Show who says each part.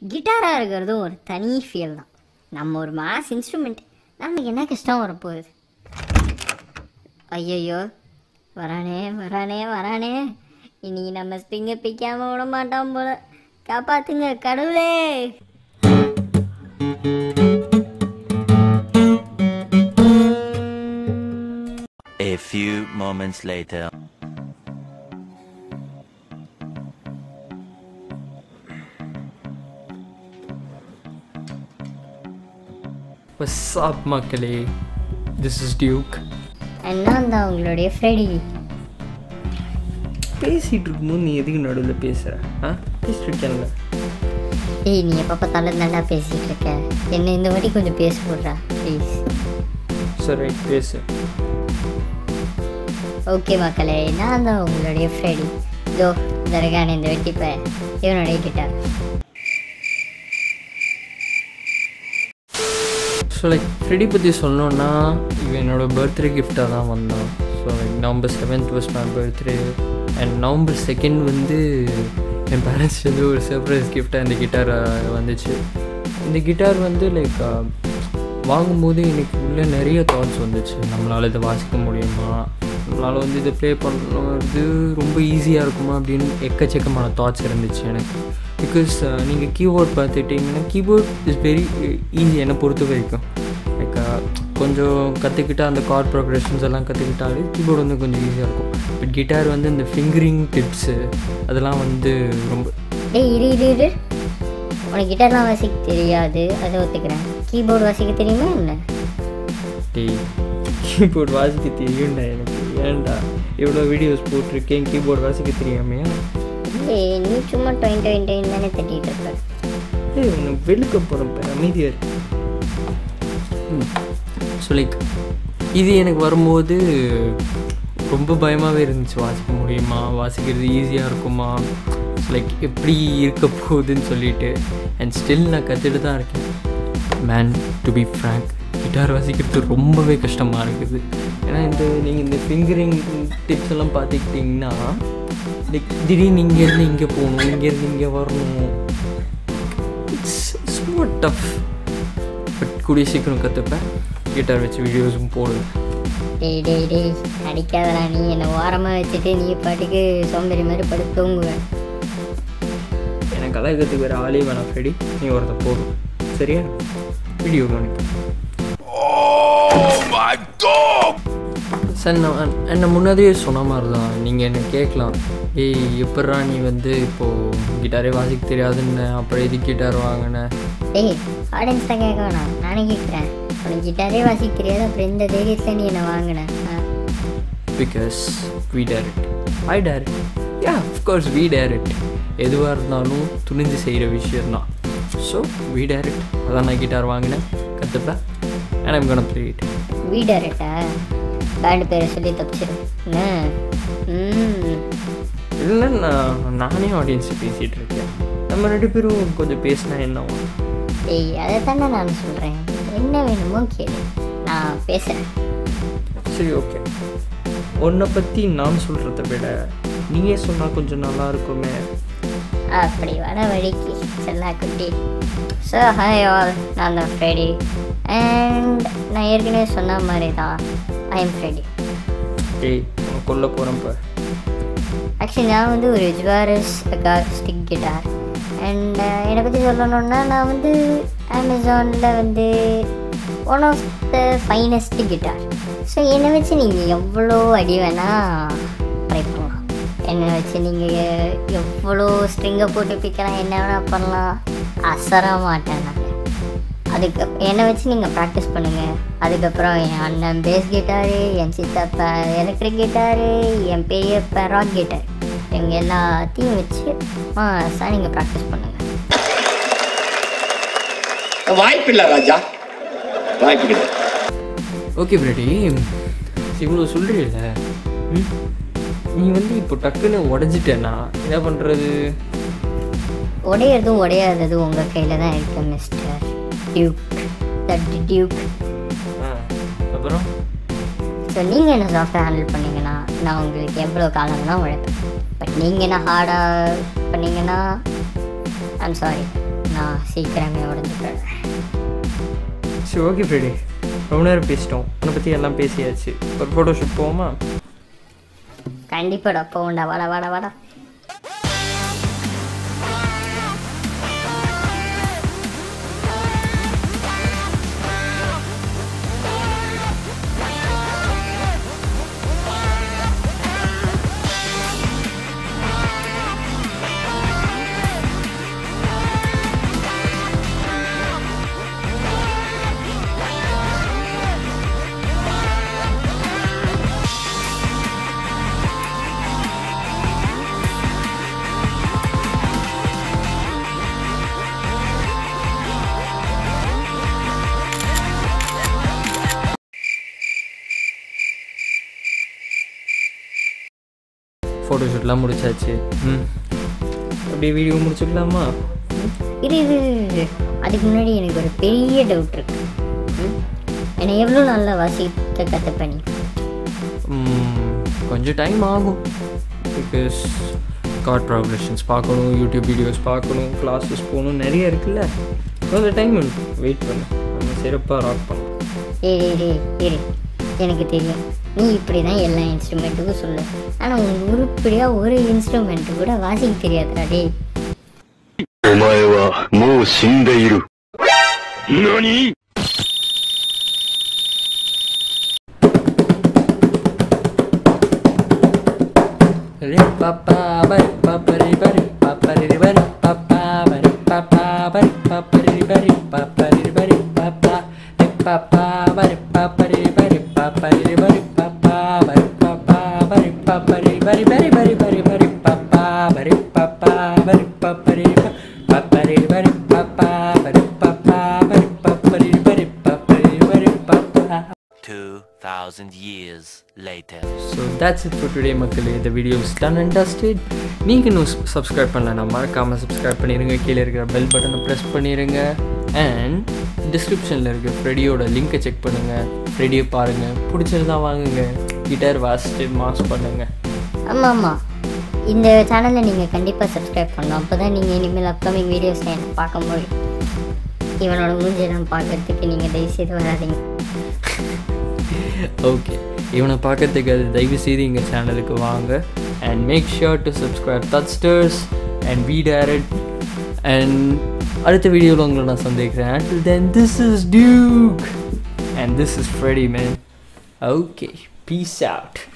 Speaker 1: கிட்டாராக இருக்கிறதும் ஒரு தனி ஃபீல் தான் நம்ம ஒரு மாஸ் இன்ஸ்ட்ருமெண்ட் நமக்கு என்ன கஷ்டம் வரப்போகுது ஐயையோ வரானே வரானே வரானே இனி நம்ம ஸ்ட்ரிங்கை பிக்காம விட மாட்டான் போல காப்பாத்துங்க கடவுளே
Speaker 2: A few moments later.
Speaker 3: What's up மக்களே திஸ் இஸ் டியூக்
Speaker 1: நான் தான் உங்களுடைய ஃப்ரெடி
Speaker 3: பேசிகிட்டு இருக்கும்போது நீ எதுக்கு நடுவில் பேசுகிற ஆ பேசிட்டு இருக்கேன்ல
Speaker 1: ஏய் நீ எப்போ பார்த்தாலும் நல்லா பேசிகிட்டு இருக்க என்ன இந்த வாட்டி கொஞ்சம் பேச போடுறா ப்ளீஸ்
Speaker 3: சரி ரைட் பேசு
Speaker 1: ஓகே மக்களே நான் தான் உங்களுடைய ஃப்ரெடி இதோ இந்த இருக்கான இந்த வெட்டிப்ப இவனுடைய கிட்டார்
Speaker 3: ஸோ லைக் ஃப்ரெடி பற்றி சொல்லணுன்னா இவன் என்னோட பர்த்டே கிஃப்டாக தான் வந்தான் so like November seventh was my birthday and November second வந்து என் பேரண்ட்ஸ் வந்து ஒரு சர்ப்ரைஸ் கிஃப்டாக இந்த கிட்டார் வந்துச்சு இந்த கிட்டார் வந்து லைக் வாங்கும்போது எனக்கு உள்ளே நிறைய தாட்ஸ் வந்துச்சு நம்மளால் இதை வாசிக்க முடியுமா நம்மளால் வந்து இதை ப்ளே பண்ணுறது ரொம்ப ஈஸியாக இருக்குமா அப்படின்னு எக்கச்சக்கமான தாட்ஸ் இருந்துச்சு எனக்கு பிகாஸ் நீங்கள் கீபோர்ட் பார்த்துட்டிங்கன்னா கீபோர்ட் இஸ் வெரி ஈஸி என்னை பொறுத்த வரைக்கும் லைக் கொஞ்சம் கற்றுக்கிட்டா அந்த கார்ட் ப்ரோக்ரஷன்ஸ் எல்லாம் கற்றுக்கிட்டாலே கீபோர்டு வந்து கொஞ்சம் ஈஸியாக இருக்கும் பட் கிட்டார் வந்து இந்த ஃபிங்கரிங் டிப்ஸு அதெல்லாம் வந்து ரொம்ப
Speaker 1: டேய் இரு இரு இரு உனக்கு கிட்டார்லாம் வாசிக்க தெரியாது அதை ஒத்துக்கிறேன் கீபோர்டு வாசிக்க தெரியுமா என்ன
Speaker 3: டேய் கீபோர்ட் வாசிக்க தெரியும்டா எனக்கு ஏன்டா எவ்வளோ வீடியோஸ் போட்டிருக்கேன் கீபோர்ட் வாசிக்க தெரியாமையா
Speaker 1: ஏய் நீ சும்மா டொயின் டொயின் டொயின் தானே தட்டிட்டு இருப்ப
Speaker 3: ஏய் உனக்கு வெளுக்க போகிறேன் அமைதியாக இருக்கு ஸோ லைக் இது எனக்கு வரும்போது ரொம்ப பயமாகவே இருந்துச்சு வாசிக்க முடியுமா வாசிக்கிறது ஈஸியாக இருக்குமா லைக் எப்படி இருக்க போகுதுன்னு சொல்லிட்டு அண்ட் ஸ்டில் நான் கற்றுட்டு தான் இருக்கேன் man to be frank guitar வாசிக்கிறது ரொம்பவே கஷ்டமாக இருக்குது ஏன்னா இந்த நீங்கள் இந்த ஃபிங்கரிங் டிப்ஸ் எல்லாம் பார்த்துக்கிட்டிங்கன்னா லைக் திடீர்னு இங்கேருந்து இங்கே போகணும் இங்கேருந்து இங்கே வரணும் இட்ஸ் ரொம்ப டஃப் பட் கூடிய சீக்கிரம் கற்றுப்பேன் கிட்டார் வச்சு வீடியோஸும் போடுவேன்
Speaker 1: டேய் டேய் டேய் அடிக்காதடா நீ என்னை ஓரமாக வச்சுட்டு நீ பாட்டுக்கு சோம்பேறி மாதிரி படுத்து தூங்குவேன்
Speaker 3: எனக்கு கலாய்க்கிறதுக்கு வேறு ஆளே வேணாம் ஃப்ரெடி நீ ஒருத்த போதும் சரியா வீடியோ கவனிக்க சார் நான் என்னை முன்னாடியே சொன்ன மாதிரி தான் நீங்கள் என்ன கேட்கலாம் ஏய் எப்பட்றா நீ வந்து இப்போது கிட்டாரே வாசிக்க தெரியாதுன்னு அப்புறம் எது கிட்டார் வாங்கினேன்
Speaker 1: டேய் ஆடியன்ஸ் தான் கேட்க வேணாம் நானே கேட்குறேன் உனக்கு கிட்டாரே வாசிக்க தெரியாது அப்புறம் இந்த தைரியத்தில் நீ என்னை வாங்கின ஆ
Speaker 3: because we dare it I dare it yeah of course we dare it எதுவாக இருந்தாலும் துணிஞ்சு செய்கிற விஷயம்தான் ஸோ வி டேர் இட் அதான் நான் கிட்டார் வாங்கினேன் கற்றுப்பேன் and I'm gonna play it
Speaker 1: வீடரட்டா பேண்டு பேரை சொல்லி தப்பிச்சிரு என்ன ம்
Speaker 3: இல்லை நான் நானே ஆடியன்ஸ் பேசிகிட்டு இருக்கேன் நம்ம ரெண்டு பேரும் கொஞ்சம் பேசினா என்ன ஆகும்?
Speaker 1: டேய் அதை தானே நான் சொல்கிறேன் என்ன வேணுமோ கேளு நான் பேசுகிறேன்
Speaker 3: சரி ஓகே உன்னை பற்றி நான் சொல்கிறத விட நீயே சொன்னால் கொஞ்சம் நல்லா இருக்குமே
Speaker 1: அப்படி வர வழிக்கு செல்லா குட்டி ஸோ ஹாய் ஆல் நான் தான் ஃப்ரெடி அண்ட் நான் ஏற்கனவே சொன்ன மாதிரி தான் ஐ எம் ஃப்ரெடி
Speaker 3: ஏய் உனக்கு கொல்ல போகிறேன் இப்போ
Speaker 1: ஆக்சுவலி நான் வந்து ஒரு ஜுவாரஸ் ஸ்டிக் கிட்டார் அண்ட் என்னை பற்றி சொல்லணுன்னா நான் வந்து அமேசானில் வந்து one of the finest guitar so என்னை வச்சு நீங்கள் எவ்வளோ அடி வேணால் ட்ரை பண்ணலாம் என்னை வச்சு நீங்கள் எவ்வளோ ஸ்ட்ரிங்கை போட்டு பிக்கலாம் என்ன வேணால் பண்ணலாம் அசர மாட்டேன் நான் அதுக்கு என்னை வச்சு நீங்கள் ப்ராக்டிஸ் பண்ணுங்கள் அதுக்கப்புறம் என் அண்ணன் பேஸ் கிட்டாரு என் சித்தப்பா எலக்ட்ரிக் கிட்டாரு என் பெரியப்பா ராக் கிட்டார் இவங்க எல்லாத்தையும் வச்சு மாசாக நீங்கள் ப்ராக்டிஸ் பண்ணுங்கள்
Speaker 4: வாய்ப்பில்லை ராஜா வாய்ப்பு கிடையாது
Speaker 3: ஓகே பிரெடி இவ்வளோ சொல்கிறீல்ல ம் நீ வந்து இப்போ டக்குன்னு உடஞ்சிட்டேன்னா என்ன பண்ணுறது
Speaker 1: உடையிறதும் உடையாததும் உங்கள் கையில் தான் இருக்கு மிஸ்டர் டியூக் தட் டியூக்
Speaker 3: அப்புறம்
Speaker 1: ஸோ நீங்கள் என்ன சாஃப்ட்வேர் ஹேண்டில் பண்ணீங்கன்னா நான் உங்களுக்கு எவ்வளோ காலம் வேணால் உழைப்பேன் பட் நீங்கள் என்ன ஹார்டாக பண்ணீங்கன்னா ஐம் சாரி நான் சீக்கிரமே உடஞ்சிட்டேன்
Speaker 3: சரி ஓகே ஃப்ரெடி ரொம்ப நேரம் பேசிட்டோம் உன்னை பற்றி எல்லாம் பேசியாச்சு ஒரு ஃபோட்டோ ஷூட் போவோமா
Speaker 1: கண்டிப்பாடா போகண்டா வாடா வாடா வாடா
Speaker 3: ஃபோட்டோ ஷூட்லாம் முடிச்சாச்சு ம் அப்படியே வீடியோ முடிச்சுக்கலாமா
Speaker 1: இரு இரு இரு, இரு அதுக்கு முன்னாடி எனக்கு ஒரு பெரிய டவுட் இருக்கு ம்? என்னை எவ்வளோ நல்லா வாசிக்க கற்றுப்ப நீ
Speaker 3: ம், கொஞ்சம் டைம் ஆகும் பிகாஸ் கார்ட் ப்ராக்ரஷன்ஸ் பார்க்கணும் யூடியூப் வீடியோஸ் பார்க்கணும் கிளாஸஸ் போகணும் நிறைய இருக்குல்ல கொஞ்சம் டைம் வெயிட் பண்ணு நம்ம சிறப்பாக ராக் பண்ணலாம்
Speaker 1: ஏய் ஏய், ஏய் இரு எனக்கு தெரியும் நீ இப்படி தான் எல்லா இன்ஸ்ட்ருமெண்ட்டுக்கும் சொல்லு ஆனால் உன் உருப்படியாக ஒரு இன்ஸ்ட்ருமெண்ட்டு கூட வாசிக்க தெரியாதுடா டேய்
Speaker 5: お前はもう死んでいる。何
Speaker 2: 2,000 years later.
Speaker 3: So that's it for today மக்களே இந்த வீடியோ இஸ் டன் அண்ட் டஸ்டட் நீங்கள் இன்னும் சப்ஸ்கிரைப் பண்ணலன்னா மறக்காமல் சப்ஸ்கிரைப் பண்ணிடுங்க கீழே இருக்கிற பெல் பட்டனை ப்ரெஸ் பண்ணிடுங்க அண்ட் டிஸ்கிரிப்ஷனில் இருக்க ஃப்ரெடியோட லிங்க்கை செக் பண்ணுங்கள் ஃப்ரெடியை பாருங்கள் பிடிச்சிருந்தா வாங்குங்க கிட்டார் வாசிட்டு மாஸ் பண்ணுங்கள்
Speaker 1: ஆமாம் ஆமாம் இந்த சேனலை நீங்கள் கண்டிப்பாக சப்ஸ்கிரைப் பண்ணணும் அப்போ தான் நீங்கள் இனிமேல் அப்கமிங் வீடியோஸ் எனக்கு பார்க்க முடியும் இவனோட மூஞ்செல்லாம் பார்க்கறதுக்கு நீங்கள் தயவுசெய்து வராதீங்க
Speaker 3: ஓகே இவனை பார்க்கறதுக்கு அது தயவு செய்து எங்கள் சேனலுக்கு வாங்க and make sure to subscribe தட்ஸ்டர்ஸ் அண்ட் வி டேரட் அண்ட் அடுத்த வீடியோவில் உங்களை நான் சந்திக்கிறேன் until then this is Duke and this is Freddy man okay peace out